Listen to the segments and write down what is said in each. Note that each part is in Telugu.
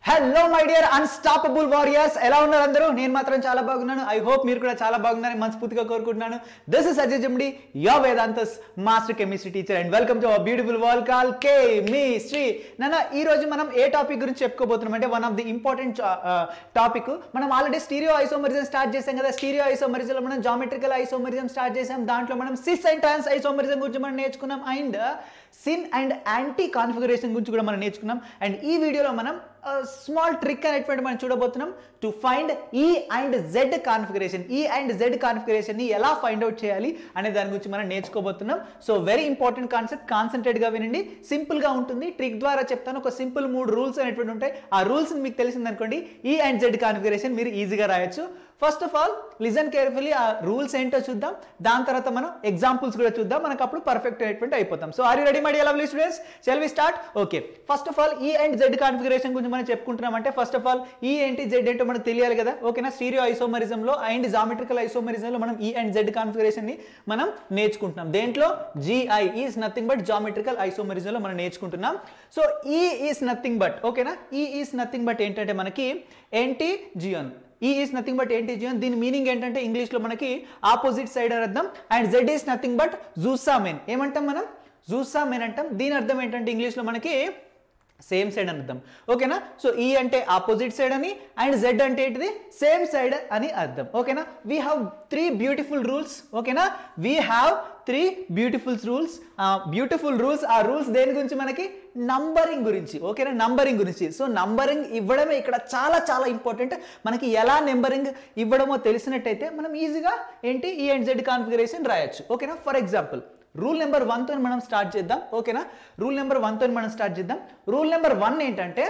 hello my dear unstoppable warriors ఎలా ఉన్నారు అందరూ నేను మాత్రం చాలా బాగున్నాను ఐ హోప్ మీరు కూడా చాలా బాగున్నారని మనస్ఫూర్తిగా కోరుకుంటున్నాను దిస్ ఇస్ అజయ్ జమ్డి యో Vedantu's master chemistry teacher and welcome to our beautiful wall call కే మీ శ్రీ నాన్న ఈ రోజు మనం ఏ టాపిక్ గురించి చెప్పుకోబోతున్నాం అంటే one of the important topic మనం ఆల్రెడీ స్టీరియో ఐసోమరిజం స్టార్ట్ చేసాం కదా స్టీరియో ఐసోమరిజంలో మనం జామెట్రికల్ ఐసోమరిజం స్టార్ట్ చేసాం దాంట్లో మనం సిస్ అండ్ ట్రాన్స్ ఐసోమరిజం గురించి మనం నేర్చుకున్నాం and syn and anti configuration గురించి కూడా మనం నేర్చుకున్నాం అండ్ ఈ వీడియోలో మనం స్మాల్ ట్రిక్ అనేటువంటి మనం చూడబోతున్నాం to find E and Z configuration E and Z configuration ని ఎలా ఫైండ్ అవుట్ చేయాలి అనే దాని గురించి మనం నేర్చుకోబోతున్నాం so very important concept concentrate గా వినండి సింపుల్ గా ఉంటుంది ట్రిక్ ద్వారా చెప్తాను ఒక సింపుల్ మూడు రూల్స్ అనేటువంటి ఉంటాయి ఆ రూల్స్ మీకు తెలిసింది అనుకోండి ఈ అండ్ జెడ్ కాన్ఫిగరేషన్ మీరు ఈజీగా రాయొచ్చు first of all listen carefully ఆ రూల్స్ ఏంటో చూద్దాం దాని తర్వాత మనం ఎగ్జాంపుల్స్ కూడా చూద్దాం మనకు అప్పుడు పర్ఫెక్ట్ అనేటువంటి అయిపోతాం so are you ready my lovely students shall we start okay first of all E and Z configuration గురించి మనం చెప్పుకుంటున్నాం అంటే ఫస్ట్ ఆఫ్ ఆల్ ఈ ఏంటి జెడ్ ఏంటో మనకు తెలియాలి కదా ఓకేనా స్టీరియో ఐసోమరిజంలో అండ్ జామెట్రికల్ ఐసోమరిజంలో మనం ఈ అండ్ జెడ్ కాన్ఫిగరేషన్ ని మనం నేర్చుకుంటున్నాం దేంట్లో GI is nothing but geometrical ఐసోమరిజంలో మనం నేర్చుకుంటున్నాం సో ఈ ఈజ్ నథింగ్ బట్ ఓకేనా ఈ ఈజ్ నథింగ్ బట్ ఏంటంటే మనకి entgegen E is nothing but entgegen దీని మీనింగ్ ఏంటంటే ఇంగ్లీష్లో మనకి ఆపోజిట్ సైడ్ అని అర్థం and Z is nothing but zusammen ఏమంటాం మనం జూసా మెన్ అంటాం దీని అర్థం ఏంటంటే ఇంగ్లీష్లో మనకి సేమ్ సైడ్ అని అర్థం ఓకేనా సో ఈ అంటే ఆపోజిట్ సైడ్ అని అండ్ జెడ్ అంటే ఏంటిది సేమ్ సైడ్ అని అర్థం ఓకేనా we have three beautiful rules ఓకేనా we have three beautiful rules beautiful rules ఆ రూల్స్ దేని గురించి మనకి నంబరింగ్ గురించి ఓకేనా నంబరింగ్ గురించి సో నంబరింగ్ ఇవ్వడమే ఇక్కడ చాలా చాలా ఇంపార్టెంట్ మనకి ఎలా నెంబరింగ్ ఇవ్వడమో తెలిసినట్టయితే మనం ఈజీగా ఏంటి ఈ అండ్ జెడ్ కాన్ఫిగరేషన్ రాయొచ్చు ఓకేనా ఫర్ ఎగ్జాంపుల్ రూల్ నెంబర్ వన్తో మనం స్టార్ట్ చేద్దాం ఓకేనా రూల్ నెంబర్ వన్తో మనం స్టార్ట్ చేద్దాం రూల్ నెంబర్ వన్ ఏంటంటే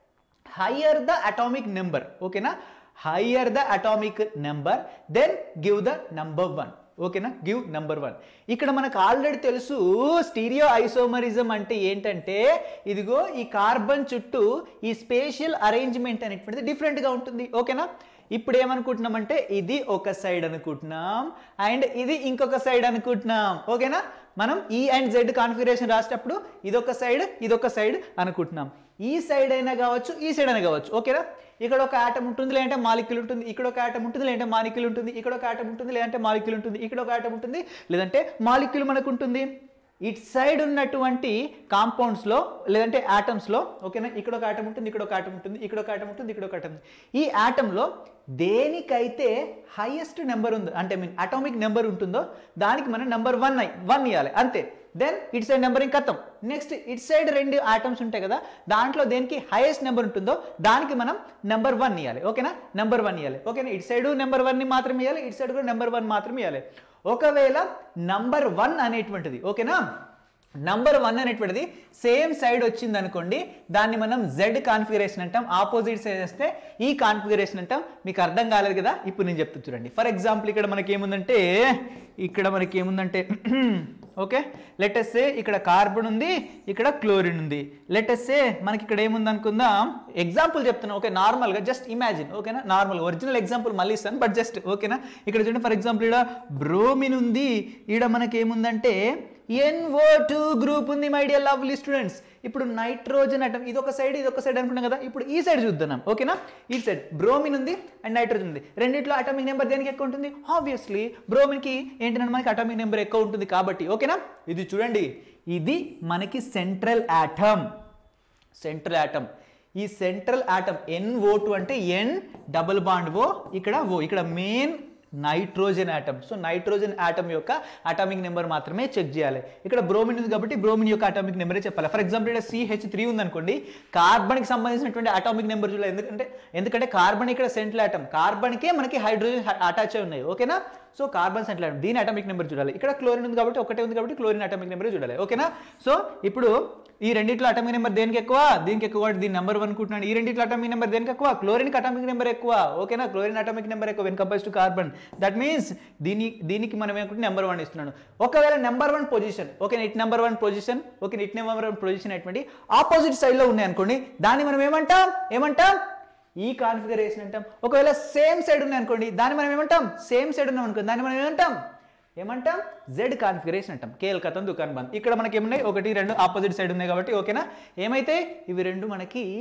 హయ్యర్ ద అటామిక్ నెంబర్ ఓకేనా higher the atomic number then give the number one ఓకేనా గివ్ నంబర్ వన్ ఇక్కడ మనకు ఆల్రెడీ తెలుసు స్టీరియో ఐసోమరిజం అంటే ఏంటంటే ఇదిగో ఈ కార్బన్ చుట్టూ ఈ స్పేషియల్ అరేంజ్మెంట్ అనేటువంటిది డిఫరెంట్గా ఉంటుంది ఓకేనా ఇప్పుడు ఏమనుకుంటున్నాం అంటే ఇది ఒక సైడ్ అనుకుంటున్నాం అండ్ ఇది ఇంకొక సైడ్ అనుకుంటున్నాం ఓకేనా మనం ఈ అండ్ జెడ్ కాన్ఫిగరేషన్ రాసేటప్పుడు ఇదొక సైడ్ ఇదొక సైడ్ అనుకుంటున్నాం ఈ సైడ్ అయినా కావచ్చు ఈ సైడ్ అయినా కావచ్చు ఓకేనా ఇక్కడ ఒక ఆటం ఉంటుంది లేదంటే మాలిక్యుల్ ఉంటుంది ఇక్కడ ఒక ఆటం ఉంటుంది లేదంటే మాలిక్యుల్ ఉంటుంది ఇక్కడ ఒక ఆటం ఉంటుంది లేదంటే మాలిక్యుల్ ఉంటుంది ఇక్కడ ఒక ఆటం ఉంటుంది లేదంటే మాలిక్యుల్ మనకు ఉంటుంది ఇట్ సైడ్ ఉన్నటువంటి కాంపౌండ్స్లో లేదంటే ఆటమ్స్లో ఓకేనా ఇక్కడ ఒక ఆటం ఉంటుంది ఇక్కడ ఒక ఆటం ఉంటుంది ఇక్కడ ఒక ఆటం ఉంటుంది ఇక్కడ ఒక ఆటం ఈ ఆటంలో దేనికైతే హైయెస్ట్ నెంబర్ ఉందో అంటే మీన్ అటామిక్ నెంబర్ ఉంటుందో దానికి మనం నెంబర్ వన్ వన్ ఇవ్వాలి అంతే దెన్ ఇట్ సైడ్ నెంబరింగ్ కథం నెక్స్ట్ ఇట్ సైడ్ రెండు ఐటమ్స్ ఉంటాయి కదా దాంట్లో దేనికి హైయెస్ట్ నెంబర్ ఉంటుందో దానికి మనం నెంబర్ వన్ ఇవ్వాలి ఓకేనా నెంబర్ వన్ ఇవ్వాలి ఓకేనా ఇట్ సైడ్ నెంబర్ వన్ని మాత్రమే ఇవ్వాలి ఇట్ సైడ్ కూడా నెంబర్ వన్ మాత్రమే ఇవ్వాలి ఒకవేళ నంబర్ వన్ అనేటువంటిది ఓకేనా నంబర్ వన్ అనేటువంటిది సేమ్ సైడ్ వచ్చింది అనుకోండి దాన్ని మనం జెడ్ కాన్ఫిగరేషన్ అంటాం ఆపోజిట్ సైడ్ వస్తే ఈ కాన్ఫిగరేషన్ అంటాం మీకు అర్థం కాలేదు కదా ఇప్పుడు నేను చెప్తా చూడండి ఫర్ ఎగ్జాంపుల్ ఇక్కడ మనకి ఏముందంటే ఇక్కడ మనకి ఏముందంటే ఓకే లెటెస్సే ఇక్కడ కార్బన్ ఉంది ఇక్కడ క్లోరిన్ ఉంది లెటెస్సే మనకి ఇక్కడ ఏముంది అనుకుందాం ఎగ్జాంపుల్ చెప్తున్నా ఓకే నార్మల్గా జస్ట్ ఇమాజిన్ ఓకేనా నార్మల్ ఒరిజినల్ ఎగ్జాంపుల్ మళ్ళీ ఇస్తాను బట్ జస్ట్ ఓకేనా ఇక్కడ చూడండి ఫర్ ఎగ్జాంపుల్ ఇక్కడ బ్రోమిన్ ఉంది ఇక్కడ మనకి ఏముందంటే ఎన్ఓ టూ గ్రూప్ ఉంది మై డియర్ లవ్లీ స్టూడెంట్స్ ఇప్పుడు నైట్రోజన్ అటం ఇది ఒక సైడ్ ఇది ఒక సైడ్ అనుకున్నాం కదా ఇప్పుడు ఈ సైడ్ చూద్దాం ఓకేనా ఈ సైడ్ బ్రోమిన్ ఉంది అండ్ నైట్రోజన్ ఉంది రెండిట్లో అటామిక్ నెంబర్ దేనికి ఎక్కువ ఉంటుంది ఆబ్వియస్లీ బ్రోమిన్కి ఏంటంటే మనకి అటామిక్ నెంబర్ ఎక్కువ ఉంటుంది కాబట్టి ఓకేనా ఇది చూడండి ఇది మనకి సెంట్రల్ యాటమ్ సెంట్రల్ యాటమ్ ఈ central atom N O two అంటే ఎన్ డబుల్ బాండ్ ఓ ఇక్కడ ఓ ఇక్కడ main nitrogen atom so nitrogen atom యొక్క అటామిక్ నెంబర్ మాత్రమే చెక్ చేయాలి ఇక్కడ బ్రోమిన్ ఉంది కాబట్టి బ్రోమిన్ యొక్క అటామిక్ నెంబరే చెప్పాలి ఫర్ ఎగ్జాంపుల్ ఇక్కడ సిహెచ్ త్రీ ఉంది అనుకోండి కార్బన్కి సంబంధించినటువంటి అటామిక్ నెంబర్ చూడాలి ఎందుకంటే ఎందుకంటే కార్బన్ ఇక్కడ సెంట్రల్ ఆటమ్ కార్బన్కే మనకి హైడ్రోజన్ అటాచ్ అయి ఉన్నాయి ఓకేనా సో కార్బన్ సెంట్రల్ ఆటమ్ దీని అటామిక్ నెంబర్ చూడాలి ఇక్కడ క్లోరిన్ ఉంది కాబట్టి ఒకటే ఉంది కాబట్టి క్లోరిన్ అటామిక్ నెంబర్ చూడాలి ఓకేనా సో ఇప్పుడు ఈ రెండిట్లో అటామిక్ నెంబర్ దేనికి ఎక్కువ దీనికి ఎక్కువ కాబట్టి దీని నెంబర్ వన్ అనుకుంటున్నాను ఈ రెండిట్లో అటామిక్ నెంబర్ దేనికి ఎక్కువ క్లోరిన్ అటామిక్ నెంబర్ ఎక్కువ ఓకేనా క్లోరిన్ అటామిక్ నెంబర్ ఎక్కువ when compares to carbon that means దీని దీనికి మనం ఏమనుకుంటే నెంబర్ వన్ ఇస్తున్నాను ఒకవేళ number one position okay it number one position okay it number one position అటువంటి ఆపోజిట్ సైడ్లో ఉన్నాయి అనుకోండి దాన్ని మనం ఏమంటాం ఏమంటాం ఈ కాన్ఫిగరేషన్ అంటాం ఒకవేళ సేమ్ సైడ్ ఉన్నాయి అనుకోండి దాన్ని మనం ఏమంటాం సేమ్ సైడ్ ఉన్నాం అనుకోండి దాన్ని మనం ఏమంటాం ఏమంటాం జెడ్ కాన్ఫిగరేషన్ అంటాం కేఎల్ కథం దుకాన్ బంద్ ఇక్కడ మనకి ఏమున్నాయి ఒకటి రెండు ఆపోజిట్ సైడ్ ఉన్నాయి కాబట్టి ఓకేనా ఏమైతే ఇవి రెండు మనకి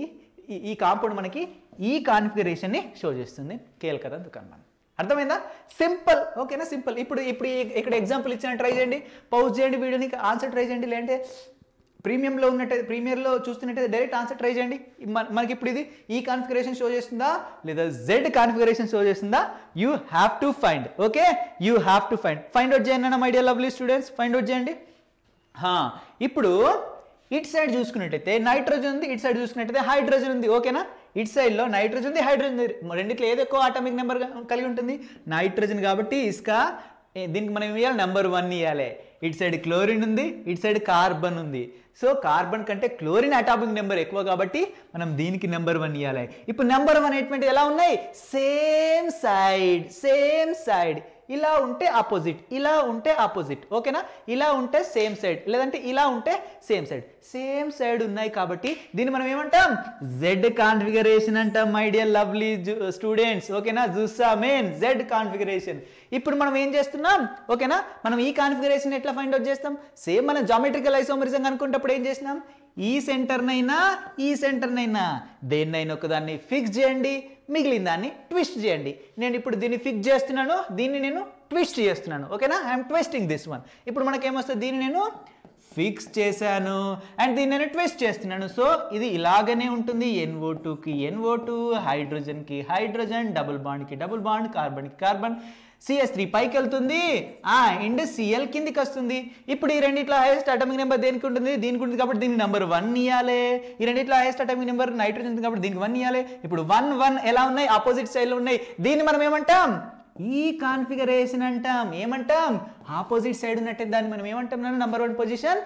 ఈ- ఈ కాంపౌండ్ మనకి ఈ కాన్ఫిగరేషన్ని షో చేస్తుంది కేల్కతా దుకాణం అర్థమైందా సింపుల్ ఓకేనా సింపుల్ ఇప్పుడు ఇప్పుడు ఈ- ఇక్కడ ఎగ్జాంపుల్ ఇచ్చిన ట్రై చేయండి పౌజ్ చేయండి వీడియోని ఆన్సర్ ట్రై చేయండి లేదంటే ప్రీమియంలో ఉన్నట్టు ప్రీమియర్లో చూస్తున్నట్టయితే డైరెక్ట్ ఆన్సర్ ట్రై చేయండి మన- మనకి ఇప్పుడు ఇది ఈ కాన్ఫిగరేషన్ షో చేస్తుందా లేదా జెడ్ కాన్ఫిగరేషన్ షో చేస్తుందా you have to find okay you have to find find out చేయండి అన్న my dear lovely students find out చేయండి హా, ఇప్పుడు ఇట్ సైడ్ చూసుకున్నట్టయితే నైట్రోజన్ ఉంది ఇట్ సైడ్ చూసుకున్నట్టయితే హైడ్రోజన్ ఉంది ఓకేనా ఇట్ సైడ్లో నైట్రోజన్ ఉంది హైడ్రోజన్ ఉంది రెండిట్లో ఏది ఎక్కువ ఆటమిక్ నెంబర్ కలిగి ఉంటుంది నైట్రోజన్ కాబట్టి ఇసుక ఏ, దీనికి మనం ఏం ఇవ్వాలి నెంబర్ వన్ ఇవ్వాలి ఇట్ సైడ్ క్లోరిన్ ఉంది ఇట్ సైడ్ కార్బన్ ఉంది సో కార్బన్ కంటే క్లోరిన్ అటామిక్ నెంబర్ ఎక్కువ కాబట్టి మనం దీనికి నెంబర్ వన్ ఇవ్వాలి ఇప్పుడు నెంబర్ వన్ అనేటువంటి ఎలా ఉన్నాయి సేమ్ సైడ్ సేమ్ సైడ్ ఇలా ఉంటే ఆపోజిట్ ఇలా ఉంటే ఆపోజిట్ ఓకేనా ఇలా ఉంటే సేమ్ సైడ్ లేదంటే ఇలా ఉంటే సేమ్ సైడ్ సేమ్ సైడ్ ఉన్నాయి కాబట్టి దీన్ని మనం ఏమంటాం జెడ్ కాన్ఫిగరేషన్ అంటాం మై డియర్ లవ్లీ స్టూడెంట్స్ ఓకేనా జుస్సా మెయిన్ జెడ్ కాన్ఫిగరేషన్ ఇప్పుడు మనం ఏం చేస్తున్నాం ఓకేనా మనం ఈ కాన్ఫిగరేషన్ ఎట్లా ఫైండ్ అవుట్ చేస్తాం సేమ్ మనం జామెట్రికల్ ఐసోమరిజం అనుకున్నప్పుడు ఏం చేసినాం ఈ సెంటర్నైనా ఈ సెంటర్నైనా దేన్నైనా ఒకదాన్ని ఫిక్స్ చేయండి మిగిలిన దాన్ని ట్విస్ట్ చేయండి నేను ఇప్పుడు దీన్ని ఫిక్స్ చేస్తున్నాను దీన్ని నేను ట్విస్ట్ చేస్తున్నాను ఓకేనా ఐఎమ్ ట్విస్టింగ్ దిస్ వన్ ఇప్పుడు మనకేమొస్తుంది దీన్ని నేను ఫిక్స్ చేశాను అండ్ దీన్ని నేను ట్విస్ట్ చేస్తున్నాను సో ఇది ఇలాగనే ఉంటుంది ఎన్ఓ టూకి ఎన్ఓ టూ హైడ్రోజన్కి హైడ్రోజన్ డబుల్ బాండ్కి డబుల్ బాండ్ కార్బన్కి కార్బన్ సిఎస్ త్రీ పైకి వెళ్తుంది ఆ ఇండ్ సిఎల్ కిందికి వస్తుంది ఇప్పుడు ఈ రెండిట్లో హైయెస్ట్ అటామిక్ నెంబర్ దేనికి ఉంటుంది దీనికి ఉంటుంది కాబట్టి దీనికి నెంబర్ వన్ ఇవ్వాలి ఈ రెండిట్లో హైయెస్ట్ అటామిక్ నెంబర్ నైట్రోజన్ ఉంది కాబట్టి దీనికి వన్ ఇవ్వాలి ఇప్పుడు వన్ వన్ ఎలా ఉన్నాయి ఆపోజిట్ సైడ్లో ఉన్నాయి దీన్ని మనం ఏమంటాం ఈ కాన్ఫిగరేషన్ అంటాం ఏమంటాం ఆపోజిట్ సైడ్ ఉన్నట్టే దాన్ని మనం ఏమంటాం number one position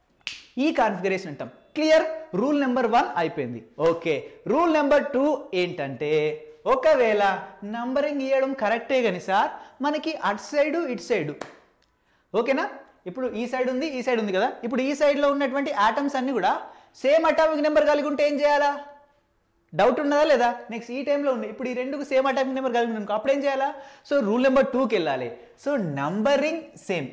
E configuration అంటాం క్లియర్ రూల్ నెంబర్ వన్ అయిపోయింది ఓకే రూల్ నెంబర్ టూ ఏంటంటే ఒకవేళ నంబరింగ్ ఇవ్వడం కరెక్టే కానీ సార్ మనకి అటు సైడు ఇటు సైడు ఓకేనా ఇప్పుడు ఈ సైడ్ ఉంది ఈ సైడ్ ఉంది కదా ఇప్పుడు ఈ సైడ్లో ఉన్నటువంటి ఆటమ్స్ అన్ని కూడా సేమ్ అటామిక్ నెంబర్ కలిగి ఉంటే ఏం చేయాలా డౌట్ ఉన్నదా లేదా నెక్స్ట్ ఈ టైంలో ఉంది ఇప్పుడు ఈ రెండుకు సేమ్ అటామిక్ నెంబర్ కలిగి ఉంది అనుకో అప్పుడు ఏం చేయాలా సో రూల్ నెంబర్ టూకి వెళ్ళాలి so numbering same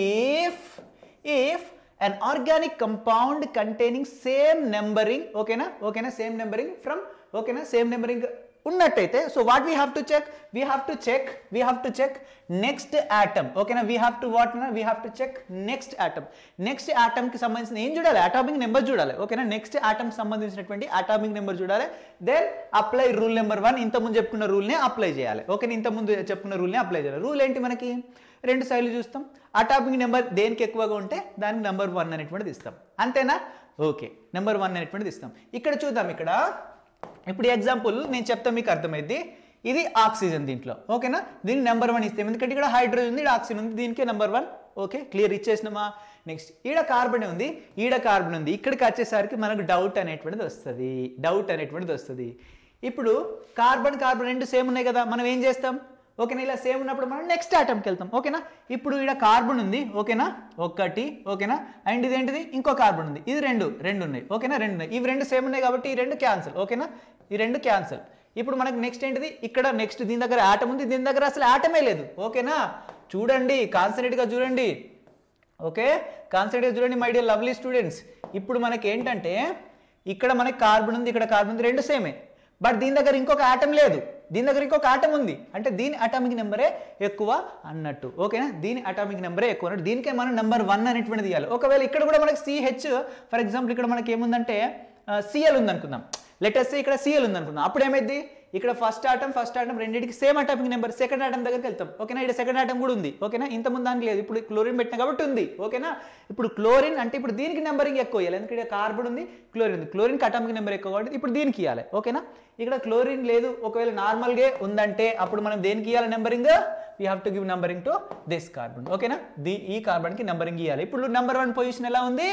if if an organic compound containing same numbering ఓకేనా ఓకేనా సేమ్ నెంబరింగ్ ఫ్రమ్ ఓకేనా సేమ్ నెంబరింగ్ ఉన్నట్టయితే so what we have to check we have to check we have to check next atom ఓకేనా we have to what we have to check next atom next ఆటమ్కి సంబంధించిన ఏం చూడాలి అటామిక్ నెంబర్ చూడాలి ఓకేనా నెక్స్ట్ ఆటమ్కి సంబంధించినటువంటి అటామిక్ నెంబర్ చూడాలి then apply rule number one ఇంతకుముందు చెప్పుకున్న రూల్నే అప్లై చేయాలి ఓకేనా ఇంతకుముందు చెప్పుకున్న రూల్నే అప్లై చేయాలి రూల్ ఏంటి మనకి రెండు సైడ్లు చూస్తాం అటామిక్ నెంబర్ దేనికి ఎక్కువగా ఉంటే దానికి నెంబర్ వన్ అనేటువంటిది ఇస్తాం అంతేనా ఓకే నెంబర్ వన్ అనేటువంటిది ఇస్తాం ఇక్కడ చూద్దాం ఇక్కడ ఇప్పుడు ఎగ్జాంపుల్ నేను చెప్తాను మీకు అర్థమైంది ఇది ఆక్సిజన్ దీంట్లో ఓకేనా దీనికి నెంబర్ వన్ ఇస్తాం ఎందుకంటే ఇక్కడ హైడ్రోజన్ ఉంది ఇక్కడ ఆక్సిజన్ ఉంది దీనికి నెంబర్ వన్ ఓకే క్లియర్ ఇచ్చేసినామా నెక్స్ట్ ఈడ కార్బన్ ఉంది ఈడ కార్బన్ ఉంది ఇక్కడికి వచ్చేసరికి మనకు డౌట్ అనేటువంటిది వస్తుంది డౌట్ అనేటువంటిది వస్తుంది ఇప్పుడు కార్బన్ కార్బన్ రెండు సేమ్ ఉన్నాయి కదా మనం ఏం చేస్తాం ఓకేనా ఇలా సేమ్ ఉన్నప్పుడు మనం నెక్స్ట్ ఆటమ్కి వెళ్తాం ఓకేనా ఇప్పుడు ఇక్కడ కార్బన్ ఉంది ఓకేనా ఒకటి ఓకేనా అండ్ ఇది ఏంటిది ఇంకో కార్బన్ ఉంది ఇది రెండు రెండు ఉన్నాయి ఓకేనా రెండు ఉన్నాయి ఇవి రెండు సేమ్ ఉన్నాయి కాబట్టి ఈ రెండు క్యాన్సల్ ఓకేనా ఈ రెండు క్యాన్సల్ ఇప్పుడు మనకి నెక్స్ట్ ఏంటిది ఇక్కడ నెక్స్ట్ దీని దగ్గర ఆటం ఉంది దీని దగ్గర అసలు ఆటమే లేదు ఓకేనా చూడండి కాన్సన్ట్రేట్గా చూడండి ఓకే కాన్సన్ట్రేట్ చూడండి మై డియర్ లవ్లీ స్టూడెంట్స్ ఇప్పుడు మనకి ఏంటంటే ఇక్కడ మనకి కార్బన్ ఉంది ఇక్కడ కార్బన్ ఉంది రెండు సేమే బట్ దీని దగ్గర ఇంకొక ఆటం లేదు దీని దగ్గర ఇంకొక ఆటం ఉంది అంటే దీని అటామిక్ నెంబరే ఎక్కువ అన్నట్టు ఓకేనా దీని అటామిక్ నెంబరే ఎక్కువ అన్నట్టు దీనికే మనం నెంబర్ వన్ అనేటువంటిది ఇవ్వాలి ఒకవేళ ఇక్కడ కూడా మనకి సిహెచ్ ఫర్ ఎగ్జాంపుల్ ఇక్కడ మనకి ఏముందంటే సిఎల్ ఉంది అనుకుందాం లెటెస్ట్ ఇక్కడ సిఎల్ ఉంది అనుకుందాం అప్పుడు ఏమైంది ఇక్కడ ఫస్ట్ ఆటం ఫస్ట్ ఆటం రెండింటికి same atomic number second atom దగ్గరికి వెళ్తాం ఓకేనా ఇక్కడ సెకండ్ ఆటం కూడా ఉంది ఓకేనా ఇంత ముందు దానికి లేదు ఇప్పుడు క్లోరిన్ పెట్టిన కాబట్టి ఉంది ఓకేనా ఇప్పుడు క్లోరిన్ అంటే ఇప్పుడు దీనికి నెంబరింగ్ ఎక్కువ ఇవ్వాలి ఎందుకంటే కార్బన్ ఉంది క్లోరిన్ ఉంది క్లోరిన్కి అటామిక్ నెంబర్ ఎక్కువ కాబట్టి ఇప్పుడు దీనికి ఇవ్వాలి ఓకేనా ఇక్కడ క్లోరిన్ లేదు ఒకవేళ నార్మల్గా ఉందంటే అప్పుడు మనం దేనికి ఇవ్వాలి numbering we have to give numbering to this carbon ఓకేనా దీ ఈ కార్బన్కి నెంబరింగ్ ఇవ్వాలి ఇప్పుడు నెంబర్ వన్ పొజిషన్ ఎలా ఉంది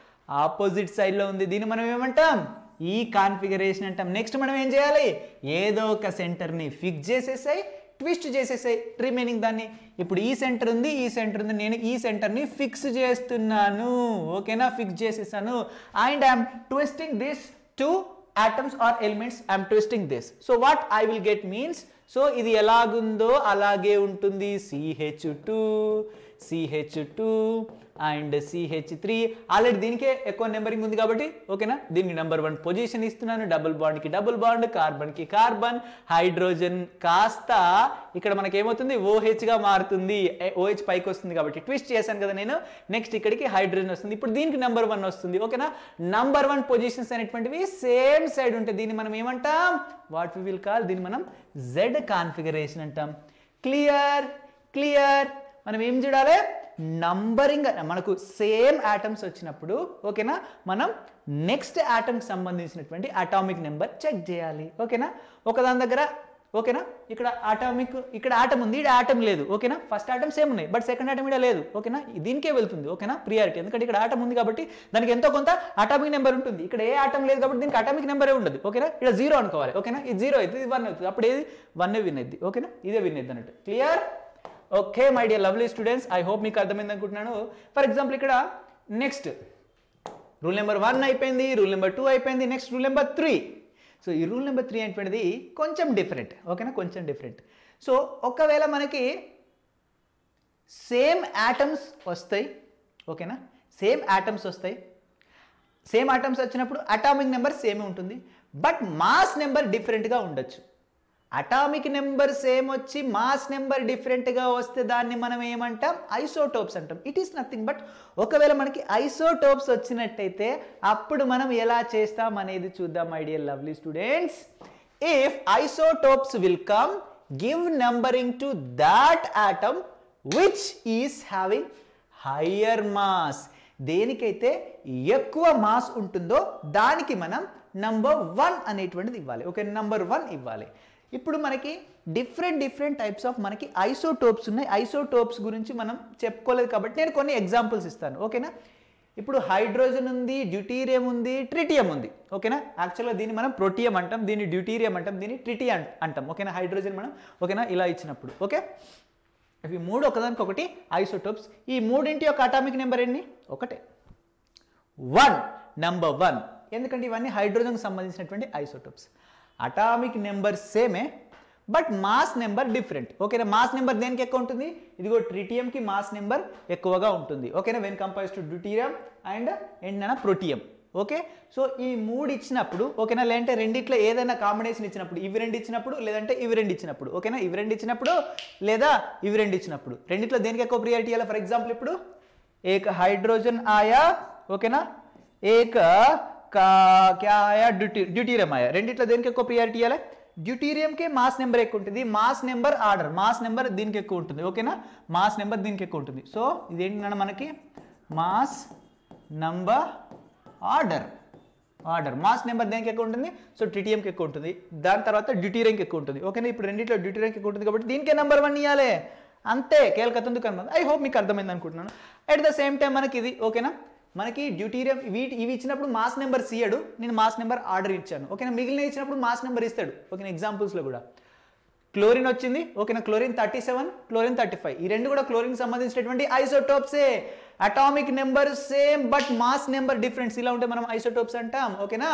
ఆపోజిట్ సైడ్లో ఉంది దీన్ని మనం ఏమంటాం ఈ కాన్ఫిగరేషన్ అంటాం నెక్స్ట్ మనం ఏం చేయాలి ఏదో ఒక సెంటర్ని ఫిక్స్ చేసేసాయి ట్విస్ట్ చేసేసాయి రిమైనింగ్ దాన్ని ఇప్పుడు ఈ సెంటర్ ఉంది ఈ సెంటర్ ఉంది నేను ఈ సెంటర్ని ఫిక్స్ చేస్తున్నాను ఓకేనా ఫిక్స్ చేసేసాను and I'm twisting this to atoms or elements i'm twisting this so what i will get means so ఇది ఎలాగుందో అలాగే ఉంటుంది C H two C H two and C H three already దీనికే ఎక్కువ నెంబరింగ్ ఉంది కాబట్టి ఓకేనా దీనికి నెంబర్ వన్ పొజిషన్ ఇస్తున్నాను డబుల్ బాండ్కి డబుల్ బాండ్ కార్బన్కి కార్బన్ హైడ్రోజన్ కాస్త ఇక్కడ మనకి ఏమవుతుంది ఓహెచ్గా మారుతుంది ఓహెచ్ పైకి వస్తుంది కాబట్టి ట్విస్ట్ చేశాను కదా నేను నెక్స్ట్ ఇక్కడికి హైడ్రోజన్ వస్తుంది ఇప్పుడు దీనికి నెంబర్ వన్ వస్తుంది ఓకేనా నంబర్ వన్ పొజిషన్స్ అనేటువంటివి సేమ్ సైడ్ ఉంటాయి దీన్ని మనం ఏమంటాం వాట్ వి విల్ కాల్ దీన్ని మనం జెడ్ కాన్ఫిగరేషన్ అంటాం క్లియర్ క్లియర్ మనం ఏం చూడాలి నంబరింగ్ మనకు సేమ్ ఆటమ్స్ వచ్చినప్పుడు ఓకేనా మనం నెక్స్ట్ ఆటమ్కి సంబంధించినటువంటి అటామిక్ నెంబర్ చెక్ చేయాలి ఓకేనా ఒకదాని దగ్గర ఓకేనా ఇక్కడ ఆటమిక్ ఇక్కడ ఆటం ఉంది ఇక్కడ ఆటం లేదు ఓకేనా ఫస్ట్ ఆటమ్ సేమ్ ఉన్నాయి బట్ సెకండ్ ఆటమ్ ఇక్కడ లేదు ఓకేనా దీనికే వెళ్తుంది ఓకేనా ప్రియారిటీ ఎందుకంటే ఇక్కడ ఆటం ఉంది కాబట్టి దానికి ఎంతో కొంత అటామిక్ నెంబర్ ఉంటుంది ఇక్కడ ఏ ఆటం లేదు కాబట్టి దీనికి అటామిక్ నెంబరే ఉండదు ఓకేనా ఇక్కడ జీరో అనుకోవాలి ఓకేనా ఇది జీరో అవుతుంది ఇది వన్ అవుతుంది అప్పుడు ఏది వన్ విన్ అయింది ఓకేనా ఇదే విన్ అయింది అన్నట్టు clear okay my dear lovely students I hope మీకు అర్థమైంది అనుకుంటున్నాను ఫర్ ఎగ్జాంపుల్ ఇక్కడ నెక్స్ట్ రూల్ నెంబర్ వన్ అయిపోయింది రూల్ నెంబర్ టూ అయిపోయింది next rule number three so ఈ రూల్ నెంబర్ త్రీ అనేటువంటిది కొంచెం డిఫరెంట్ ఓకేనా కొంచెం డిఫరెంట్ సో ఒకవేళ మనకి సేమ్ యాటమ్స్ వస్తాయి ఓకేనా సేమ్ యాటమ్స్ వస్తాయి సేమ్ ఆటమ్స్ వచ్చినప్పుడు అటామిక్ నెంబర్ సేమ్ ఉంటుంది బట్ మాస్ నెంబర్ డిఫరెంట్గా ఉండొచ్చు అటామిక్ నెంబర్ సేమ్ వచ్చి మాస్ నెంబర్ డిఫరెంట్గా వస్తే దాన్ని మనం ఏమంటాం ఐసోటోప్స్ అంటాం ఇట్ ఈస్ నథింగ్ బట్ ఒకవేళ మనకి ఐసోటోప్స్ వచ్చినట్టయితే అప్పుడు మనం ఎలా చేస్తాం అనేది చూద్దాం my dear lovely students if isotopes will come give numbering to that atom which is having higher mass దేనికైతే ఎక్కువ మాస్ ఉంటుందో దానికి మనం నంబర్ వన్ అనేటువంటిది ఇవ్వాలి ఓకే నంబర్ వన్ ఇవ్వాలి ఇప్పుడు మనకి డిఫరెంట్ డిఫరెంట్ టైప్స్ ఆఫ్ మనకి ఐసోటోప్స్ ఉన్నాయి ఐసోటోప్స్ గురించి మనం చెప్పుకోలేదు కాబట్టి నేను కొన్ని ఎగ్జాంపుల్స్ ఇస్తాను ఓకేనా ఇప్పుడు హైడ్రోజన్ ఉంది డ్యూటీరియం ఉంది ట్రిటియం ఉంది ఓకేనా యాక్చువల్గా దీన్ని మనం ప్రోటియం అంటాం దీన్ని డ్యూటీరియం అంటాం దీన్ని ట్రిటియం అంటాం ఓకేనా హైడ్రోజన్ మనం ఓకేనా ఇలా ఇచ్చినప్పుడు ఓకే ఇవి మూడు ఒకదానికి ఒకటి ఐసోటోప్స్ ఈ మూడింటి యొక్క అటామిక్ నెంబర్ ఎన్ని ఒకటే వన్ నంబర్ వన్ ఎందుకంటే ఇవన్నీ హైడ్రోజన్కి సంబంధించినటువంటి ఐసోటోప్స్ అటామిక్ నెంబర్ సేమే బట్ మాస్ నెంబర్ డిఫరెంట్ ఓకేనా మాస్ నెంబర్ దేనికి ఎక్కువ ఉంటుంది ఇదిగో ట్రిటియంకి మాస్ నెంబర్ ఎక్కువగా ఉంటుంది ఓకేనా when compares to deuterium and ఏంటన్నా ప్రోటియం ఓకే సో ఈ మూడు ఇచ్చినప్పుడు ఓకేనా లేదంటే రెండిట్లో ఏదైనా కాంబినేషన్ ఇచ్చినప్పుడు ఇవి రెండు ఇచ్చినప్పుడు లేదంటే ఇవి రెండు ఇచ్చినప్పుడు ఓకేనా ఇవి రెండు ఇచ్చినప్పుడు లేదా ఇవి రెండు ఇచ్చినప్పుడు రెండిట్లో దేనికి ఎక్కువ ప్రియారిటీ ఇవ్వాలి ఫర్ ఎగ్జాంపుల్ ఇప్పుడు ఏక హైడ్రోజన్ ఆయా ఓకేనా ఏక కా క్యా ఆయా డ్యూటీ డ్యూటీరియం ఆయా రెండిట్లో దేనికి ఎక్కువ ప్రియారిటీ ఇవ్వాలి డ్యూటీరియంకే మాస్ నెంబర్ ఎక్కువ ఉంటుంది mass number order mass number దీనికి ఎక్కువ ఉంటుంది ఓకేనా మాస్ నెంబర్ దీనికి ఎక్కువ ఉంటుంది సో ఇదేంటన్నా మనకి mass number order order mass number దేనికి ఎక్కువ ఉంటుంది సో ట్రిటియంకి ఎక్కువ ఉంటుంది దాని తర్వాత డ్యూటీరియంకి ఎక్కువ ఉంటుంది ఓకేనా ఇప్పుడు రెండిట్లో డ్యూటీరియంకి ఎక్కువ ఉంటుంది కాబట్టి దీనికే నెంబర్ వన్ ఇవ్వాలి అంతే కేల్కతందు కనుమ ఐ హోప్ మీకు అర్థమైంది అనుకుంటున్నాను అట్ ద సేమ్ టైం మనకి ఇది ఓకేనా మనకి డ్యూటీరియం వీటి ఇవి ఇచ్చినప్పుడు మాస్ నెంబర్ సీయడు నేను మాస్ నెంబర్ ఆర్డర్ ఇచ్చాను ఓకేనా మిగిలిన ఇచ్చినప్పుడు మాస్ నెంబర్ ఇస్తాడు ఓకేనా ఎగ్జాంపుల్స్లో కూడా క్లోరిన్ వచ్చింది ఓకేనా chlorine thirty seven chlorine thirty five ఈ రెండు కూడా క్లోరిన్ సంబంధించినటువంటి ఐసోటోప్సే atomic number same but mass number difference ఇలా ఉంటే మనం ఐసోటోప్స్ అంటాం ఓకేనా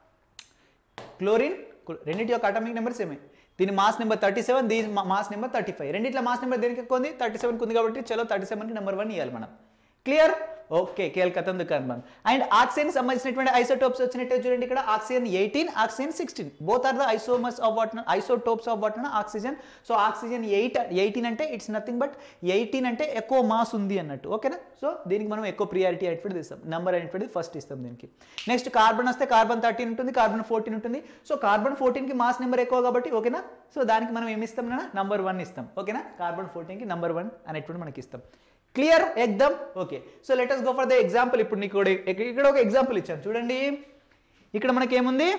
క్లోరిన్ రెండింటి యొక్క అటామిక్ నెంబర్ సేమే దీని మాస్ నెంబర్ థర్టీ సెవెన్ దీని మాస్ నెంబర్ థర్టీ ఫైవ్ రెండిట్ల మాస్ నెంబర్ దేనికి ఎక్కువ ఉంది థర్టీ సెవెన్కి ఉంది కాబట్టి చలో థర్టీ సెవెన్కి నెంబర్ వన్ ఇవ్వాలి మనం క్లియర్ ఓకే కేల్ కథం కన్ఫర్మ్ అండ్ ఆక్సిజన్ సంబంధించినటువంటి ఐసోటోప్స్ వచ్చినట్టే చూడండి ఇక్కడ oxygen eighteen oxygen sixteen both are the isomers of what isotopes of what oxygen so oxygen eight eighteen అంటే ఇట్స్ నథింగ్ బట్ ఎయిటీన్ అంటే ఎక్కువ మాస్ ఉంది అన్నట్టు ఓకేనా సో దీనికి మనం ఎక్కువ ప్రియారిటీ అనేటువంటిది ఇస్తాం నెంబర్ అనేటువంటిది ఫస్ట్ ఇస్తాం దీనికి నెక్స్ట్ కార్బన్ వస్తే కార్బన్ థర్టీన్ ఉంటుంది కార్బన్ ఫోర్టీన్ ఉంటుంది సో కార్బన్ ఫోర్టీన్కి మాస్ నెంబర్ ఎక్కువ కాబట్టి ఓకేనా సో దానికి మనం ఏమి ఇస్తాం నంబర్ వన్ ఇస్తాం ఓకేనా కార్బన్ ఫోర్టీన్కి నంబర్ వన్ అనేటువంటి మనకి ఇస్తాం క్లియర్ ఎగ్దమ్ okay so let us go for the example ఇప్పుడు నీకు కూడా ఇక్కడ ఒక ఎగ్జాంపుల్ ఇచ్చాను చూడండి ఇక్కడ మనకి ఏముంది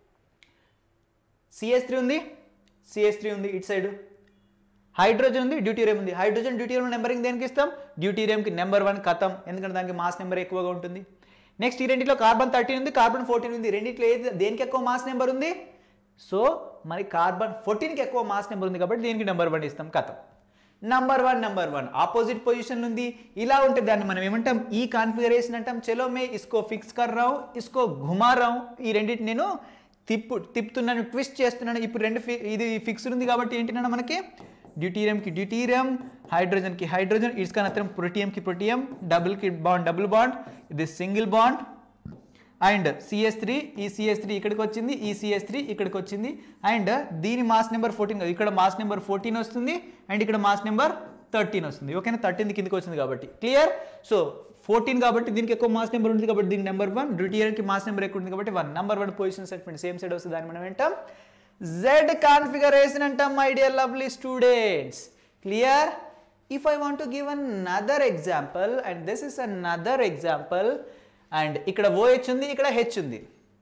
సిఎస్ త్రీ ఉంది సిఎస్ త్రీ ఉంది ఇటు సైడ్ హైడ్రోజన్ ఉంది డ్యూటీరియం ఉంది హైడ్రోజన్ డ్యూటీరియం నెంబరింగ్ దేనికి ఇస్తాం డ్యూటీరియంకి నెంబర్ వన్ కథం ఎందుకంటే దానికి మాస్ నెంబర్ ఎక్కువగా ఉంటుంది నెక్స్ట్ ఈ రెండిట్లో కార్బన్ థర్టీన్ ఉంది కార్బన్ ఫోర్టీన్ ఉంది రెండిట్లో ఏది దేనికి ఎక్కువ మాస్ నెంబర్ ఉంది సో మరి కార్బన్ ఫోర్టీన్కి ఎక్కువ మాస్ నెంబర్ ఉంది కాబట్టి దీనికి నెంబర్ వన్ ఇస్తాం కథం number one number one opposite position ఉంది ఇలా ఉంటే దాన్ని మనం ఏమంటాం ఈ కాన్ఫిగరేషన్ అంటాం చలో మే ఇస్కో ఫిక్స్ కర్ రావు ఇస్కో ఘుమా రావు ఈ రెండింటి నేను తిప్పు తిప్పుతున్నాను ట్విస్ట్ చేస్తున్నాను ఇప్పుడు రెండు ఇది ఫిక్స్డ్ ఉంది కాబట్టి ఏంటన్నా మనకి డ్యూటీరియంకి డ్యూటీరియం హైడ్రోజన్కి హైడ్రోజన్ ఇట్స్ కనత్రం ప్రోటియంకి ప్రోటియం డబుల్కి బాండ్ డబుల్ బాండ్ ఇది single bond and C S three ఈ సిఎస్ త్రీ ఇక్కడికి వచ్చింది ఈ సిఎస్ త్రీ ఇక్కడికి వచ్చింది అండ్ దీని మాస్ నెంబర్ ఫోర్టీన్ ఇక్కడ మాస్ నెంబర్ ఫోర్టీన్ వస్తుంది అండ్ ఇక్కడ మాస్ నెంబర్ థర్టీన్ వస్తుంది ఓకేనా థర్టీన్ కిందకి వచ్చింది కాబట్టి క్లియర్ సో ఫోర్టీన్ కాబట్టి దీనికి ఎక్కువ మాస్ నెంబర్ ఉంది కాబట్టి దీనికి నెంబర్ వన్ డ్యూటీయర్కి మాస్ నెంబర్ ఎక్కువ ఉంది కాబట్టి one number one position set same side వస్తుంది దాన్ని మనం ఏంటాం జెడ్ కాన్ఫిగరేషన్ అంటాం my dear lovely students clear if I want to give another example and this is another example and ఇక్కడ ఓహెచ్ ఉంది ఇక్కడ హెచ్ ఉంది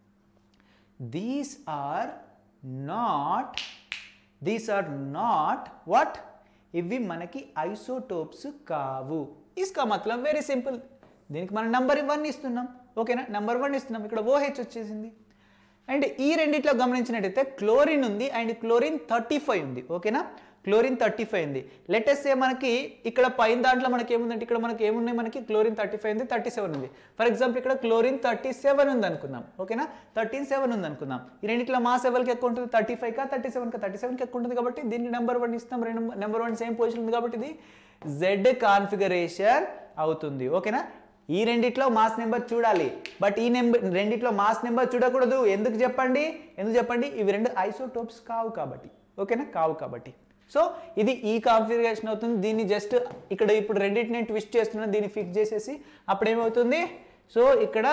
these are not these are not what ఇవి మనకి ఐసోటోప్స్ కావు ఇస్కా మతలం వెరీ సింపుల్ దీనికి మనం నంబర్ వన్ ఇస్తున్నాం ఓకేనా నంబర్ వన్ ఇస్తున్నాం ఇక్కడ ఓహెచ్ వచ్చేసింది అండ్ ఈ రెండిట్లో గమనించినట్టయితే క్లోరిన్ ఉంది అండ్ క్లోరిన్ థర్టీ ఫైవ్ ఉంది ఓకేనా క్లోరిన్ థర్టీ ఫైవ్ ఉంది లెటెస్ట్ ఏ మనకి ఇక్కడ పైన దాంట్లో మనకి ఏముందంటే ఇక్కడ మనకి ఏమున్నాయి మనకి క్లోరిన్ థర్టీ ఫైవ్ ఉంది థర్టీ సెవెన్ ఉంది ఫర్ ఎగ్జాంపుల్ ఇక్కడ క్లోరిన్ థర్టీ సెవెన్ ఉంది అనుకుందాం ఓకేనా థర్టీన్ సెవెన్ ఉంది అనుకుందాం ఈ రెండిట్లో మాస్ ఎవరికి ఎక్కువ ఉంటుంది థర్టీ ఫైవ్ కా థర్టీ సెవెన్ కా థర్టీ సెవెన్కి ఎక్కువ ఉంటుంది కాబట్టి దీన్ని నెంబర్ వన్ ఇస్తాం రెండు నెంబర్ వన్ సేమ్ పొజిషన్ ఉంది కాబట్టి ఇది జెడ్ కాన్ఫిగరేషన్ అవుతుంది ఓకేనా ఈ రెండిట్లో మాస్ నెంబర్ చూడాలి బట్ ఈ నెంబర్ రెండిట్లో మాస్ నెంబర్ చూడకూడదు ఎందుకు చెప్పండి ఎందుకు చెప్పండి ఇవి రెండు ఐసోటోప్స్ కావు కాబట్టి ఓకేనా కావు కాబట్టి సో ఇది ఈ కాన్ఫిగరేషన్ అవుతుంది దీన్ని జస్ట్ ఇక్కడ ఇప్పుడు రెండింటిని నేను ట్విస్ట్ చేస్తున్నాను దీన్ని ఫిక్స్ చేసేసి అప్పుడు ఏమవుతుంది సో ఇక్కడ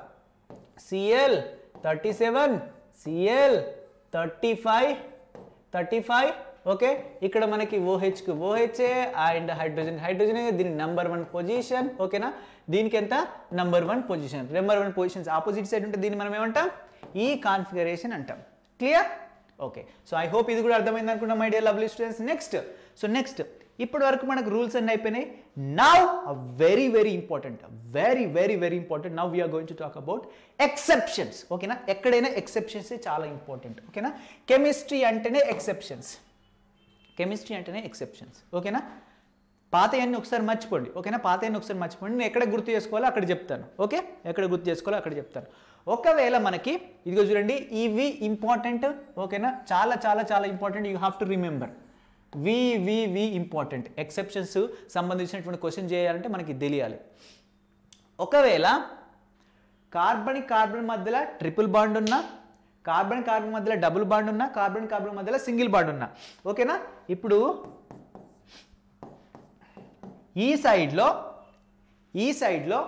C L thirty seven C L thirty five thirty five okay ఇక్కడ మనకి ఓహెచ్కి ఓహెచ్ఏ అండ్ హైడ్రోజన్ హైడ్రోజన్ దీని నెంబర్ వన్ పొజిషన్ ఓకేనా దీనికి ఎంత number one position number one positions opposite side ఉంటే దీన్ని మనం ఏమంటాం ఈ కాన్ఫిగరేషన్ అంటాం clear okay so I hope ఇది కూడా అర్థమైంది అనుకున్నా my dear lovely students next so next ఇప్పటి వరకు మనకు రూల్స్ అన్ని అయిపోయినాయి now very very important very very very important now we are going to talk about exceptions ఓకేనా ఎక్కడైనా ఎక్సెప్షన్స్ చాలా ఇంపార్టెంట్ ఓకేనా కెమిస్ట్రీ అంటేనే ఎక్సెప్షన్స్ కెమిస్ట్రీ అంటేనే ఎక్సెప్షన్స్ ఓకేనా పాతయన్ని ఒకసారి మర్చిపోండి ఓకేనా పాతయన్ని ఒకసారి మర్చిపోండి నేను ఎక్కడ గుర్తు చేసుకోవాలో అక్కడ చెప్తాను ఓకే ఎక్కడ గుర్తు చేసుకోవాలో అక్కడ చెప్తాను ఒకవేళ మనకి ఇదిగో చూడండి ఇవి ఇంపార్టెంట్ ఓకేనా చాలా చాలా చాలా important you have to remember we we we important exceptions సంబంధించినటువంటి క్వశ్చన్ చేయాలంటే మనకి తెలియాలి ఒకవేళ కార్బన్ కార్బన్ మధ్యలో ట్రిపుల్ బాండ్ ఉన్నా కార్బన్ కార్బన్ మధ్యలో డబుల్ బాండ్ ఉన్నా కార్బన్ కార్బన్ మధ్యలో సింగిల్ బాండ్ ఉన్నా ఓకేనా ఇప్పుడు ఈ సైడ్లో ఈ సైడ్లో